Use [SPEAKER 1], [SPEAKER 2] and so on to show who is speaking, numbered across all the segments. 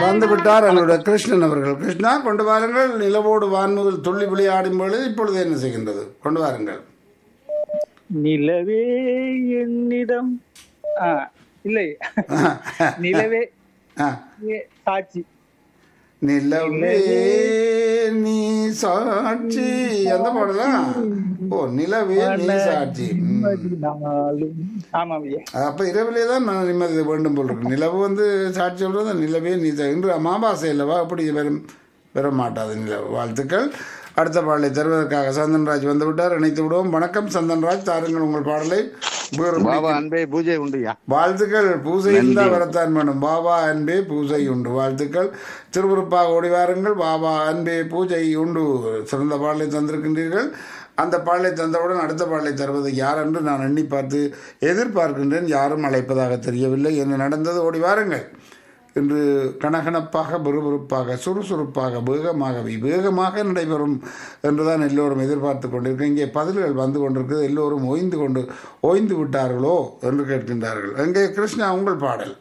[SPEAKER 1] வந்து விட்டார் எங்களுடைய கிருஷ்ணன் அவர்கள் கிருஷ்ணா கொண்டு வாருங்கள் நிலவோடு வான்முகில் துள்ளி விளையாடும் பொழுது இப்பொழுது என்ன செய்கின்றது கொண்டு வாருங்கள்
[SPEAKER 2] நிலவே என்னிடம் ஆ, இல்லை நிலவே
[SPEAKER 1] ஆ,
[SPEAKER 2] ஏ, சாட்சி
[SPEAKER 1] நிலவே நீ சாட்சி அந்த பாடலா ஓ நிலவே நீ சாட்சி ம்.
[SPEAKER 2] நாளும் ஆமாம் ஐயா
[SPEAKER 1] அப்ப இரவிலே தான் நான் நிம்மதி வேண்டும் போல் இருக்கு நிலவு வந்து சாட்சி சொல்றது நிலவே நீ சா- இன்று அமாவாசை இல்லவா அப்படி வரும் வர மாட்டாது நிலவு வாழ்த்துக்கள் அடுத்த பாடலை தருவதற்காக சந்தன்ராஜ் வந்து விட்டார் இணைத்து விடுவோம் வணக்கம் சந்தன்ராஜ் தாருங்கள் உங்கள் பாடலை வேறு
[SPEAKER 3] பாபா அன்பே பூஜை உண்டுயா
[SPEAKER 1] வாழ்த்துக்கள் பூசை இருந்தால் வரத்தான் வேணும் பாபா அன்பே பூஜை உண்டு வாழ்த்துக்கள் திருவிருப்பாக ஓடி வாருங்கள் பாபா அன்பே பூஜை உண்டு சிறந்த பாடலை தந்திருக்கின்றீர்கள் அந்த பாடலை தந்தவுடன் அடுத்த பாடலை தருவது யார் என்று நான் எண்ணி பார்த்து எதிர்பார்க்கின்றேன் யாரும் அழைப்பதாக தெரியவில்லை என்ன நடந்தது ஓடி வாருங்கள் இன்று கனகனப்பாக விறுவிறுப்பாக சுறுசுறுப்பாக வேகமாக விவேகமாக நடைபெறும் என்றுதான் எல்லோரும் எதிர்பார்த்து கொண்டிருக்க இங்கே பதில்கள் வந்து கொண்டிருக்கிறது எல்லோரும் ஓய்ந்து கொண்டு ஓய்ந்து விட்டார்களோ என்று கேட்கின்றார்கள் எங்கே கிருஷ்ணா உங்கள் பாடல்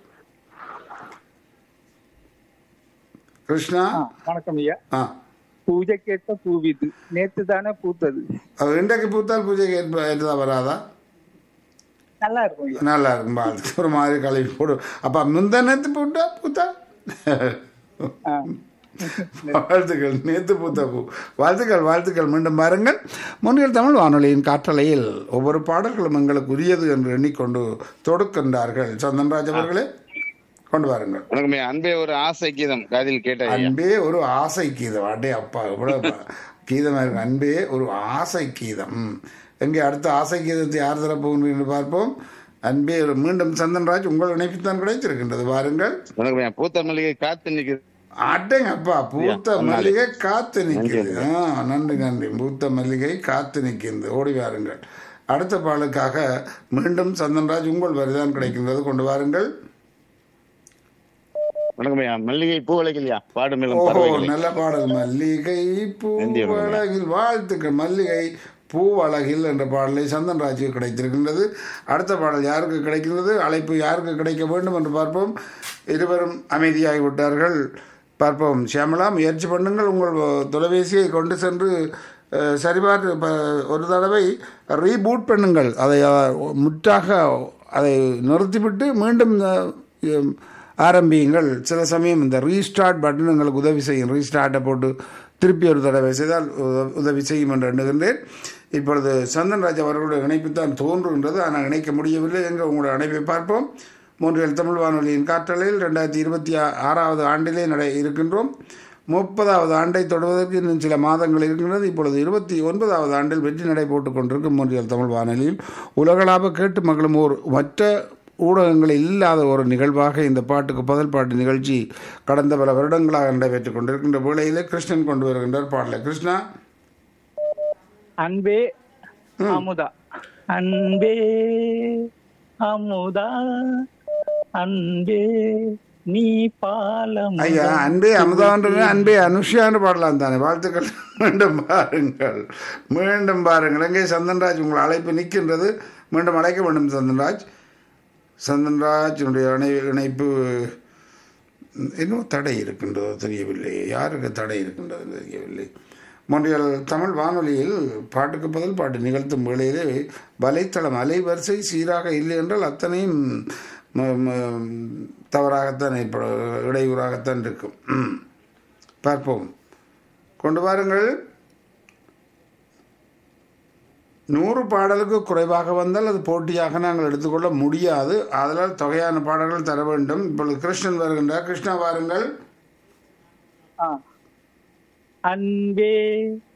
[SPEAKER 1] கிருஷ்ணா
[SPEAKER 2] ஆ, வணக்கம் ஐயா
[SPEAKER 1] ஆ
[SPEAKER 2] பூஜை கேட்ட பூவிது நேத்து தானே பூத்தது
[SPEAKER 1] அது இன்றைக்கு பூத்தால் பூஜைக்கு ஏற்ப ஏற்றதா வராதா
[SPEAKER 2] நல்லா இருக்கும் ஐயா
[SPEAKER 1] நல்லா இருக்கும் வாழ்த்து ஒரு மாதிரி கழுவி போடும் அப்போ முந்த நேற்று பூட்டா பூத்தா
[SPEAKER 2] ஆ.
[SPEAKER 1] வாழ்த்துக்கள் நேத்து பூத்த பூ வாழ்த்துக்கள் வாழ்த்துக்கள் மீண்டும் பாருங்கள் முன்னில் தமிழ் வானொலியின் காற்றலையில் ஒவ்வொரு பாடல்களும் எங்களுக்கு உரியது என்று எண்ணிக்கொண்டு தொடுக்கின்றார்கள் சந்தன்ராஜ் அவர்களே கொண்டு வாருங்கள்
[SPEAKER 3] உனக்குமே அன்பே ஒரு ஆசை கீதம் காதில் கேட்ட ஐயா
[SPEAKER 1] அன்பே ஒரு ஆசை கீதம் அடே அப்பா இவ்வளவு கீதமா இருக்கு அன்பே ஒரு ஆசை கீதம் ம். எங்கே அடுத்த ஆசை கீதத்தை யார் தரப்போகிறீர்கள் என்று பார்ப்போம் அன்பே ஒரு மீண்டும் சந்தன்ராஜ் உங்கள் இணைப்புத்தான் கிடைத்திருக்கின்றது பாருங்கள்
[SPEAKER 3] உனக்குமே பூத்த மல்லிகை காத்து நிக்குது
[SPEAKER 1] அடேங்க அப்பா பூத்த மல்லிகை காத்து நிற்கிறது ஆ நன்றி நன்றி பூத்த மல்லிகை காத்து நிற்கிறது ஓடி வாருங்கள் அடுத்த பாலுக்காக மீண்டும் சந்தன்ராஜ் உங்கள் வரிதான் கிடைக்கின்றது கொண்டு வாருங்கள்
[SPEAKER 3] உனக்குமே மல்லிகை பூ விளைக்கலையா பாடு மேலும்
[SPEAKER 1] ஓஹோ
[SPEAKER 3] பறவைகளை
[SPEAKER 1] நல்ல பாடல் மல்லிகை பூவழகில் வாழ்த்துக்கள் மல்லிகை பூவழகில் என்ற பாடலை சந்தன்ராஜுக்கு கிடைத்திருக்கின்றது அடுத்த பாடல் யாருக்கு கிடைக்கின்றது அழைப்பு யாருக்கு கிடைக்க வேண்டும் என்று பார்ப்போம் இருவரும் அமைதியாகி விட்டார்கள் பார்ப்போம் சியாமலா முயற்சி பண்ணுங்கள் உங்கள் தொலைபேசியை கொண்டு சென்று அஹ், சரிபார்த்து ப- ஒரு தடவை ரீபூட் பண்ணுங்கள் அதை அஹ், முற்றாக அதை நிறுத்திவிட்டு மீண்டும் அஹ், ஆரம்பியுங்கள் சில சமயம் இந்த ரீஸ்டார்ட் பட்டன் உங்களுக்கு உதவி செய்யும் ரீஸ்டார்ட்டை போட்டு திருப்பி ஒரு தடவை செய்தால் உத- உதவி செய்யும் என்று எண்ணுகின்றேன் இப்பொழுது சந்தன்ராஜ் அவர்களுடைய இணைப்பு தான் தோன்றுகின்றது ஆனால் இணைக்க முடியவில்லை எங்கள் உங்களுடைய இணைப்பை பார்ப்போம் மூன்றில் தமிழ் வானொலியின் காற்றலையில் ரெண்டாயிரத்தி இருபத்தி ஆ- ஆறாவது ஆண்டிலே நடை இருக்கின்றோம் முப்பதாவது ஆண்டை தொடுவதற்கு இன்னும் சில மாதங்கள் இருக்கின்றது இப்பொழுது இருபத்தி ஒன்பதாவது ஆண்டில் வெற்றி நடை போட்டுக் கொண்டிருக்கும் மூன்றியல் தமிழ் வானொலியில் உலகளாவ கேட்டு மகளும் ஓர் மற்ற ஊடகங்களில் இல்லாத ஒரு நிகழ்வாக இந்த பாட்டுக்கு பதில் பாட்டு நிகழ்ச்சி கடந்த பல வருடங்களாக நடைபெற்றுக் கொண்டிருக்கின்ற வேளையிலே கிருஷ்ணன் கொண்டு வருகின்றார் பாடலை கிருஷ்ணா
[SPEAKER 2] அன்பே அமுதா அன்பே அமுதா அன்பே நீ பாலம்
[SPEAKER 1] ஐயா அன்பே அமுதான்ற அன்பே அனுஷியான்னு பாடலாம் தானே வாழ்த்துக்கள் மீண்டும் பாருங்கள் மீண்டும் பாருங்கள் எங்கே சந்தன்ராஜ் உங்கள் அழைப்பு நிற்கின்றது மீண்டும் அழைக்க வேண்டும் சந்தன்ராஜ் சந்தன்ராஜனுடைய இணை இணைப்பு இன்னும் தடை இருக்கின்றதோ தெரியவில்லை யாருக்கு தடை இருக்கின்றது தெரியவில்லை மொன்றியல் தமிழ் வானொலியில் பாட்டுக்கு பதில் பாட்டு நிகழ்த்தும் வேளையிலே வலைத்தளம் அலைவரிசை சீராக இல்லை என்றால் அத்தனையும் ம- ம- தவறாகத்தான் ஏற்பட இடையூறாகத்தான் இருக்கும் ம். பார்ப்போம் கொண்டு வாருங்கள் நூறு பாடலுக்கு குறைவாக வந்தால் அது போட்டியாக நாங்கள் எடுத்துக்கொள்ள முடியாது அதனால் தொகையான பாடல்கள் தர வேண்டும் இப்பொழுது கிருஷ்ணன் வருகின்றார் கிருஷ்ணா வாருங்கள்
[SPEAKER 2] ஆ. அன்பே